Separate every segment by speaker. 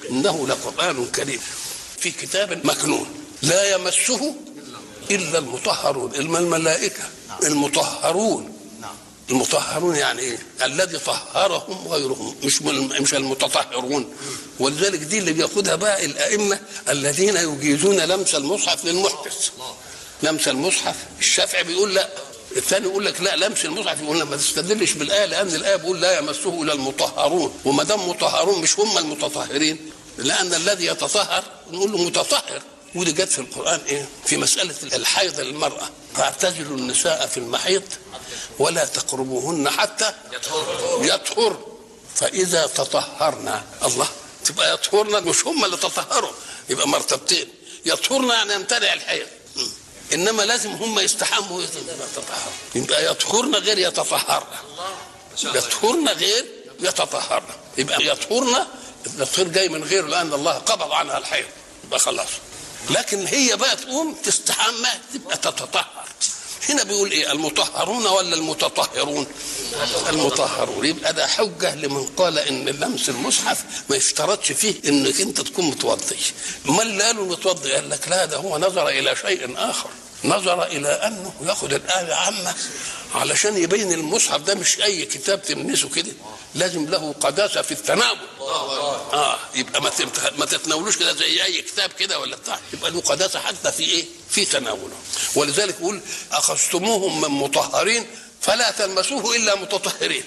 Speaker 1: انه لقران كريم في كتاب مكنون لا يمسه الا المطهرون الملائكه المطهرون المطهرون يعني ايه؟ الذي طهرهم غيرهم مش مش المتطهرون ولذلك دي اللي بياخدها بقى الائمه الذين يجيزون لمس المصحف للمحدث لمس المصحف الشافعي بيقول لا الثاني يقول لك لا لمس المصحف يقول ما تستدلش بالايه لان الايه بيقول لا يمسه الا المطهرون وما دام مطهرون مش هم المتطهرين لان الذي يتطهر نقول له متطهر ودي جت في القران ايه؟ في مساله الحيض للمراه فاعتزلوا النساء في المحيض ولا تقربوهن حتى يطهر فاذا تطهرنا الله تبقى يطهرنا مش هم اللي تطهروا يبقى مرتبتين يطهرنا يعني يمتنع الحيض انما لازم هم يستحموا يتطهروا يبقى يطهرنا غير يتطهرنا يطهرنا غير يتطهرنا يبقى يطهرنا التطهير جاي من غيره لان الله قبض عنها الحيض يبقى خلاص لكن هي بقى تقوم تستحمى تبقى تتطهر هنا بيقول ايه المطهرون ولا المتطهرون المطهرون يبقى ده حجه لمن قال ان لمس المصحف ما يشترطش فيه انك انت تكون متوضي امال اللي قالوا متوضي قال لك لا ده هو نظر الى شيء اخر نظر الى انه ياخد الايه عامه علشان يبين المصحف ده مش اي كتاب تلمسه كده لازم له قداسه في التناول اه يبقى ما ما تتناولوش كده زي اي كتاب كده ولا بتاع يبقى له قداسه حتى في ايه في تناوله ولذلك يقول اخذتموهم من مطهرين فلا تلمسوه الا متطهرين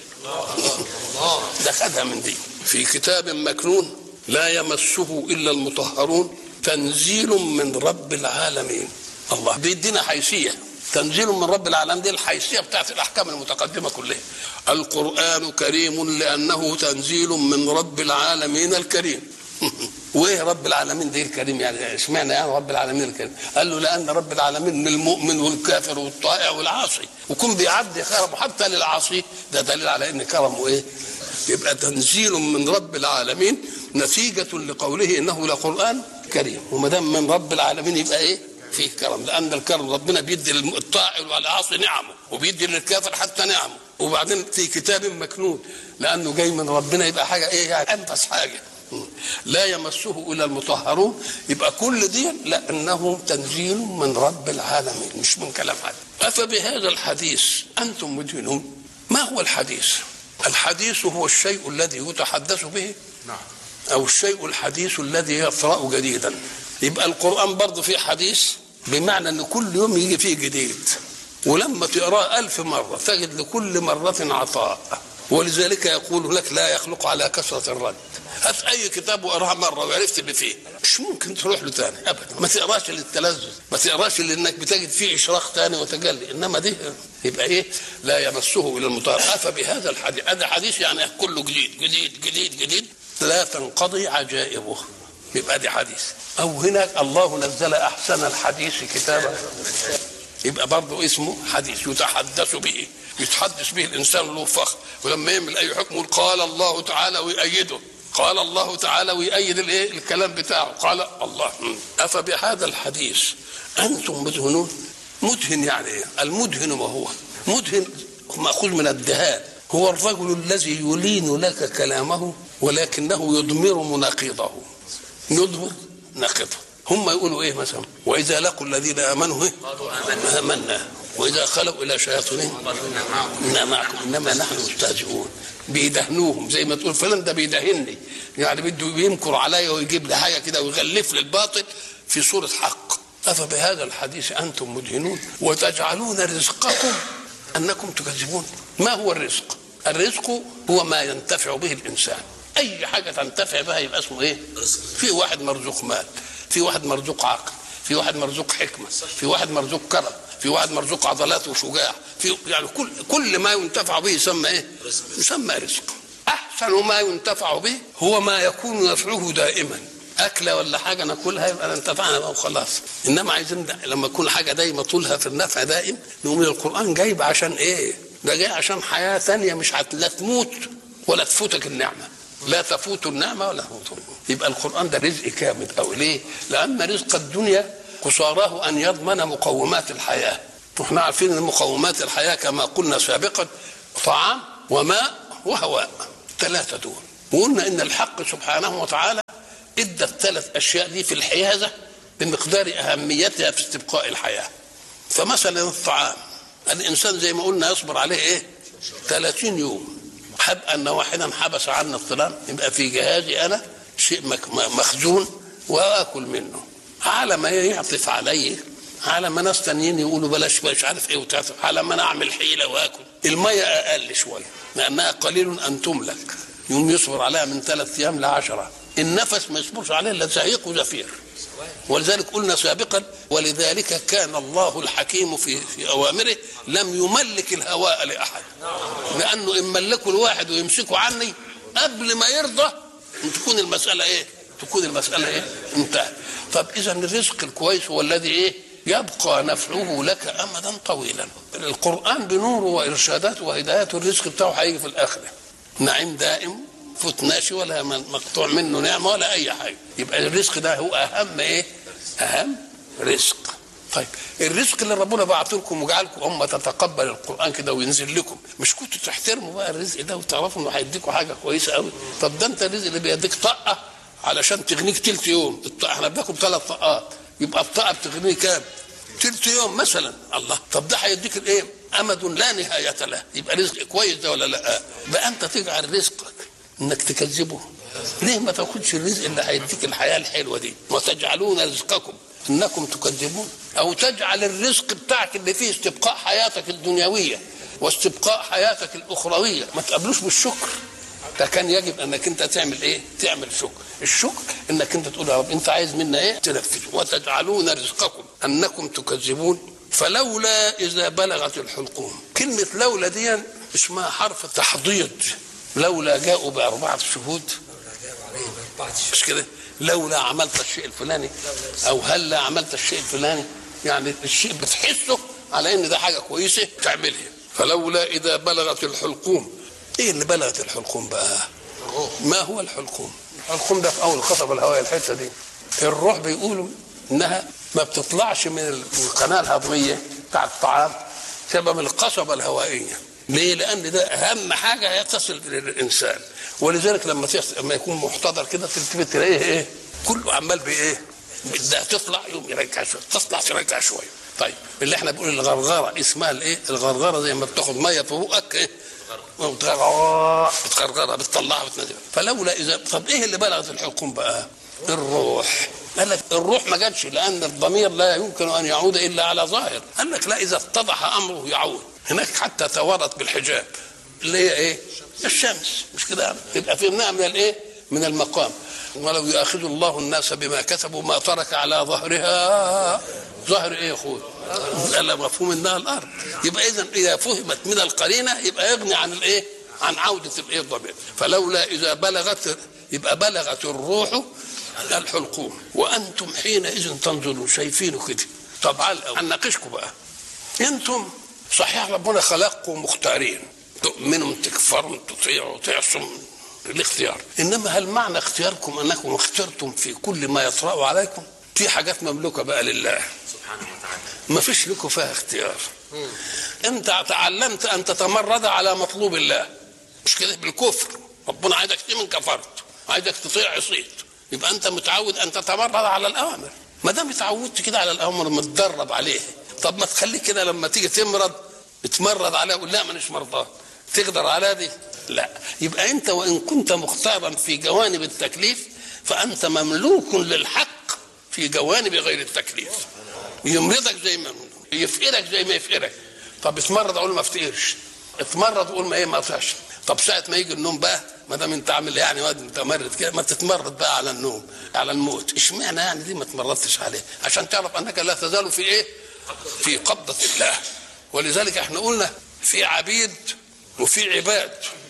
Speaker 1: ده خدها من دي في كتاب مكنون لا يمسه الا المطهرون تنزيل من رب العالمين الله بيدينا حيثيه تنزيل من رب العالمين دي الحيثيه بتاعت الاحكام المتقدمه كلها القران كريم لانه تنزيل من رب العالمين الكريم وايه رب العالمين ده الكريم يعني اشمعنى يعني رب العالمين الكريم قال له لان رب العالمين للمؤمن والكافر والطائع والعاصي وكون بيعدي كرمه حتى للعاصي ده دليل على ان كرمه ايه يبقى تنزيل من رب العالمين نتيجة لقوله انه لقرآن كريم وما دام من رب العالمين يبقى ايه؟ فيه كرم لان الكرم ربنا بيدي للطائع والعاصي نعمه وبيدي للكافر حتى نعمه وبعدين في كتاب مكنون لانه جاي من ربنا يبقى حاجه ايه يعني انفس حاجه لا يمسه الا المطهرون يبقى كل دي لانه تنزيل من رب العالمين مش من كلام حد افبهذا الحديث انتم مدينون ما هو الحديث الحديث هو الشيء الذي يتحدث به
Speaker 2: نعم
Speaker 1: او الشيء الحديث الذي يطرا جديدا يبقى القران برضه فيه حديث بمعنى ان كل يوم يجي فيه جديد ولما تقراه ألف مرة تجد لكل مرة عطاء ولذلك يقول لك لا يخلق على كثرة الرد هات أي كتاب وقراه مرة وعرفت اللي فيه مش ممكن تروح له تاني أبدا ما تقراش للتلذذ ما تقراش لأنك بتجد فيه إشراق تاني وتجلي إنما دي يبقى إيه لا يمسه إلى المطهر أفبهذا الحديث هذا حديث يعني كله جديد جديد جديد جديد لا تنقضي عجائبه يبقى دي حديث او هناك الله نزل احسن الحديث كتابا يبقى برضه اسمه حديث يتحدث به يتحدث به الانسان له فخر ولما يعمل اي حكم يقول قال الله تعالى ويأيده قال الله تعالى ويأيد الايه الكلام بتاعه قال الله افبهذا الحديث انتم مدهنون مدهن يعني ايه المدهن ما هو مدهن ماخوذ من الدهان هو الرجل الذي يلين لك كلامه ولكنه يضمر مناقضه يضمر ناقضه هم يقولوا ايه مثلا واذا لقوا الذين امنوا ايه امنا واذا خلوا الى شياطينهم انا معكم انما نحن مستهزئون بيدهنوهم زي ما تقول فلان ده بيدهني يعني بده يمكر عليا ويجيب لي حاجه كده ويغلف لي الباطل في صوره حق افبهذا الحديث انتم مدهنون وتجعلون رزقكم انكم تكذبون ما هو الرزق الرزق هو ما ينتفع به الانسان اي حاجه تنتفع بها يبقى اسمه ايه في واحد مرزوق مال في واحد مرزوق عقل في واحد مرزوق حكمه في واحد مرزوق كرم في واحد مرزوق عضلات وشجاع في يعني كل كل ما ينتفع به يسمى ايه يسمى رزق احسن ما ينتفع به هو ما يكون نفعه دائما أكلة ولا حاجة ناكلها يبقى انتفعنا بقى وخلاص إنما عايزين دا لما تكون حاجة دايما طولها في النفع دائم نقوم القرآن جايب عشان إيه؟ ده جاي عشان حياة ثانية مش هت- لا تموت ولا تفوتك النعمة لا تفوت النعمة ولا تفوت يبقى القرآن ده رزق كامل أو ليه؟ لأن رزق الدنيا قصاراه أن يضمن مقومات الحياة واحنا عارفين ان مقومات الحياة كما قلنا سابقا طعام وماء وهواء ثلاثة دول وقلنا ان الحق سبحانه وتعالى ادى الثلاث اشياء دي في الحيازه بمقدار اهميتها في استبقاء الحياه فمثلا الطعام الانسان زي ما قلنا يصبر عليه ايه 30 يوم حب ان واحدا حبس عنا الظلام يبقى في جهازي انا شيء مخزون واكل منه على ما يعطف علي على ما ناس تانيين يقولوا بلاش مش عارف ايه وتعطف على ما انا اعمل حيله واكل الميه اقل شويه لانها قليل ان تملك يوم يصبر عليها من ثلاث ايام لعشره النفس ما يصبرش عليه الا زهيق وزفير ولذلك قلنا سابقا ولذلك كان الله الحكيم في في اوامره لم يملك الهواء لاحد لانه ان ملكه الواحد ويمسكه عني قبل ما يرضى تكون المساله ايه؟ تكون المساله ايه؟ انتهت طب اذا الرزق الكويس هو الذي ايه؟ يبقى نفعه لك امدا طويلا القران بنوره وارشاداته وهداياته الرزق بتاعه هيجي في الاخره نعيم دائم فوت ناشي ولا مقطوع منه نعمه ولا اي حاجه يبقى الرزق ده هو اهم ايه اهم رزق طيب الرزق اللي ربنا بعته لكم وجعلكم امه تتقبل القران كده وينزل لكم مش كنتوا تحترموا بقى الرزق ده وتعرفوا انه هيديكم حاجه كويسه قوي طب ده انت الرزق اللي بيديك طاقه علشان تغنيك تلت يوم احنا بناكل ثلاث طاقات يبقى الطاقه بتغنيك كام؟ تلت يوم مثلا الله طب ده هيديك الايه؟ امد لا نهايه له يبقى رزق كويس ده ولا لا؟ بقى انت تجعل رزقك انك تكذبه ليه ما تاخدش الرزق اللي هيديك الحياه الحلوه دي وتجعلون رزقكم انكم تكذبون او تجعل الرزق بتاعك اللي فيه استبقاء حياتك الدنيويه واستبقاء حياتك الاخرويه ما تقابلوش بالشكر ده كان يجب انك انت تعمل ايه؟ تعمل شكر، الشكر انك انت تقول يا رب انت عايز منا ايه؟ تنفذ وتجعلون رزقكم انكم تكذبون فلولا اذا بلغت الحلقوم، كلمه لولا دي اسمها حرف تحضيض لولا جاءوا بأربعة شهود مش كده لولا عملت الشيء الفلاني أو هلا عملت الشيء الفلاني يعني الشيء بتحسه على إن ده حاجة كويسة تعملها فلولا إذا بلغت الحلقوم إيه اللي بلغت الحلقوم بقى ما هو الحلقوم الحلقوم ده في أول القصبة الهوائية الحتة دي الروح بيقولوا إنها ما بتطلعش من القناة الهضمية بتاع الطعام سبب القصبة الهوائية ليه؟ لأن ده أهم حاجة يتصل للإنسان ولذلك لما لما يكون محتضر كده تلتفت تلاقيه إيه؟ كله عمال بإيه؟ بدها تطلع يوم يرجع شوية تطلع ترجع شوية طيب اللي احنا بنقول الغرغرة اسمها الايه؟ الغرغرة زي ما بتاخد مية في بقك ايه؟ بتغرغرها بتطلعها بتنزلها فلولا اذا طب ايه اللي بلغت الحكم بقى؟ الروح قال لك الروح ما جاتش لان الضمير لا يمكن ان يعود الا على ظاهر قال لك لا اذا اتضح امره يعود هناك حتى توارت بالحجاب اللي هي ايه؟ الشمس مش كده تبقى فهمناها من الايه؟ من المقام ولو يؤاخذ الله الناس بما كسبوا ما ترك على ظهرها ظهر ايه يا اخويا؟ الا مفهوم انها الارض يبقى اذا اذا فهمت من القرينه يبقى يغني عن الايه؟ عن عوده الايه الضمير فلولا اذا بلغت يبقى بلغت الروح الحلقوم وانتم حينئذ تنظرون شايفينه كده طب هنناقشكم بقى انتم صحيح ربنا خلقكم مختارين تؤمنوا تكفروا تطيعوا تعصوا الاختيار انما هل معنى اختياركم انكم اخترتم في كل ما يطرا عليكم في حاجات مملوكه بقى لله
Speaker 2: سبحانه وتعالى
Speaker 1: ما فيش لكم فيها اختيار انت تعلمت ان تتمرد على مطلوب الله مش كده بالكفر ربنا عايزك تؤمن كفرت عايزك تطيع عصيت يبقى انت متعود ان تتمرد على الاوامر ما دام اتعودت كده على الاوامر متدرب عليه طب ما تخليك كده لما تيجي تمرض تمرض عليها ولا لا مانيش مرضان تقدر على دي لا يبقى انت وان كنت مختارا في جوانب التكليف فانت مملوك للحق في جوانب غير التكليف يمرضك زي ما يفقرك زي ما يفقرك طب اتمرض اقول ما افتقرش اتمرض اقول ما ايه ما اطيعش طب ساعه ما يجي النوم بقى ما دام انت عامل يعني واد متمرد كده ما تتمرد بقى على النوم على الموت اشمعنى يعني دي ما تمرضتش عليه عشان تعرف انك لا تزال في ايه في قبضه الله ولذلك احنا قلنا في عبيد وفي عباد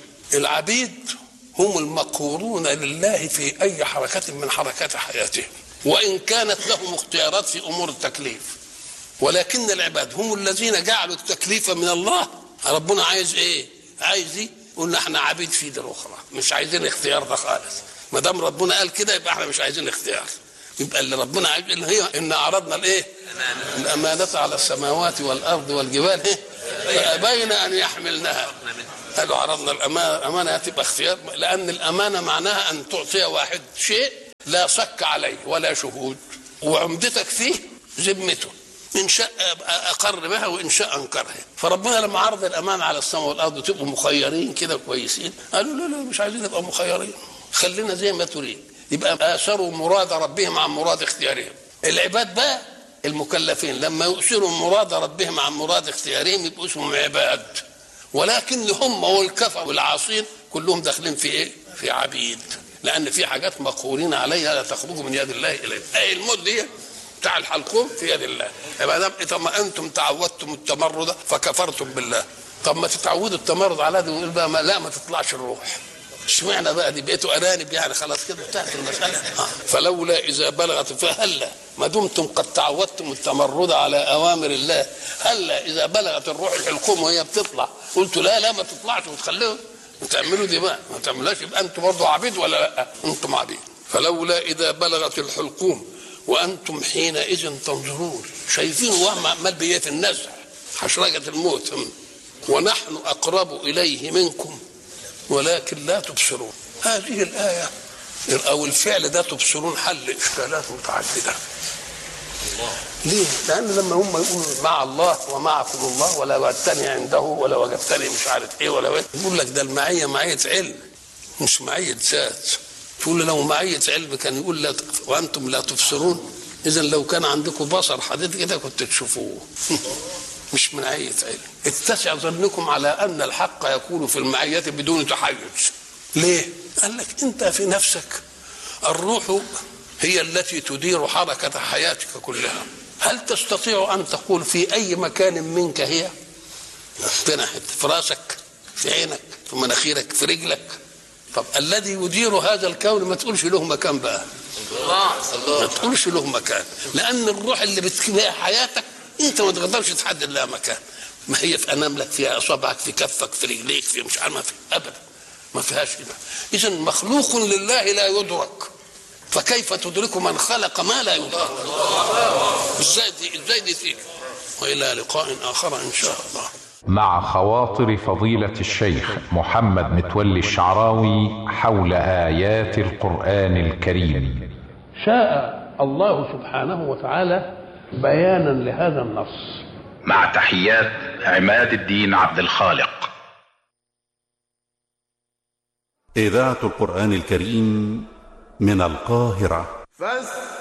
Speaker 1: العبيد هم المقهورون لله في اي حركه من حركات حياتهم وان كانت لهم اختيارات في امور التكليف ولكن العباد هم الذين جعلوا التكليف من الله ربنا عايز ايه عايز ايه قلنا احنا عبيد في دي الاخرى مش عايزين اختيار ده خالص ما دام ربنا قال كده يبقى احنا مش عايزين اختيار يبقى اللي ربنا عايز اللي هي ان عرضنا الايه الامانه على السماوات والارض والجبال ايه فابين ان يحملنها قالوا عرضنا الامانه الامانه تبقى اختيار لان الامانه معناها ان تعطي واحد شيء لا صك عليه ولا شهود وعمدتك فيه ذمته ان شاء اقر بها وان شاء انكرها فربنا لما عرض الامانه على السماء والارض تبقوا مخيرين كده كويسين قالوا لا لا مش عايزين نبقى مخيرين خلينا زي ما تريد يبقى اثروا مراد ربهم عن مراد اختيارهم العباد بقى المكلفين لما يؤثروا مراد ربهم عن مراد اختيارهم يبقوا اسمهم عباد ولكن هم والكفر والعاصين كلهم داخلين في ايه؟ في عبيد لان في حاجات مقهورين عليها لا تخرج من يد الله اليه اي الموت دي بتاع الحلقوم في يد الله يبقى دام طب ما انتم تعودتم التمرد فكفرتم بالله طب ما تتعودوا التمرد على ده ويقول بقى ما لا ما تطلعش الروح اشمعنى بقى دي بقيتوا ارانب يعني خلاص كده انتهت المساله آه. فلولا اذا بلغت فهلا ما دمتم قد تعودتم التمرد على اوامر الله هلا اذا بلغت الروح الحلقوم وهي بتطلع قلتوا لا لا ما تطلعش وتخلوه وتعملوا دي بقى ما تعملوهاش يبقى انتم برضه عبيد ولا لا انتم عبيد فلولا اذا بلغت الحلقوم وانتم حينئذ تنظرون شايفين وهم عمال بيت النزع حشرجه الموت ونحن اقرب اليه منكم ولكن لا تبصرون هذه الآية أو الفعل ده تبصرون حل إشكالات متعددة ليه؟ لأن لما هم يقولوا مع الله ومعكم الله ولا وجدتني عنده ولا وجدتني مش عارف إيه ولا إيه يقول لك ده المعية معية علم مش معية ذات تقول له لو معية علم كان يقول لك وأنتم لا تبصرون إذا لو كان عندكم بصر حديد كده كنت تشوفوه مش من معية علم اتسع ظنكم على أن الحق يكون في المعية بدون تحيز ليه؟ قال لك أنت في نفسك الروح هي التي تدير حركة حياتك كلها هل تستطيع أن تقول في أي مكان منك هي في ناحية في راسك في عينك في مناخيرك في رجلك طب الذي يدير هذا الكون ما تقولش له مكان بقى الله ما تقولش له مكان لأن الروح اللي بتكفيها حياتك انت ما تقدرش تحدد لها مكان ما هي في اناملك في اصابعك في كفك في رجليك في مش عارف ما في ابدا ما فيهاش كده اذا مخلوق لله لا يدرك فكيف تدرك من خلق ما لا يدرك ازاي دي ازاي دي تيجي والى لقاء اخر ان شاء الله
Speaker 2: مع خواطر فضيلة الشيخ محمد متولي الشعراوي حول آيات القرآن الكريم
Speaker 1: شاء الله سبحانه وتعالى بيانا لهذا النص
Speaker 2: مع تحيات عماد الدين عبد الخالق
Speaker 3: إذاعة القرآن الكريم من القاهرة فاستمعوا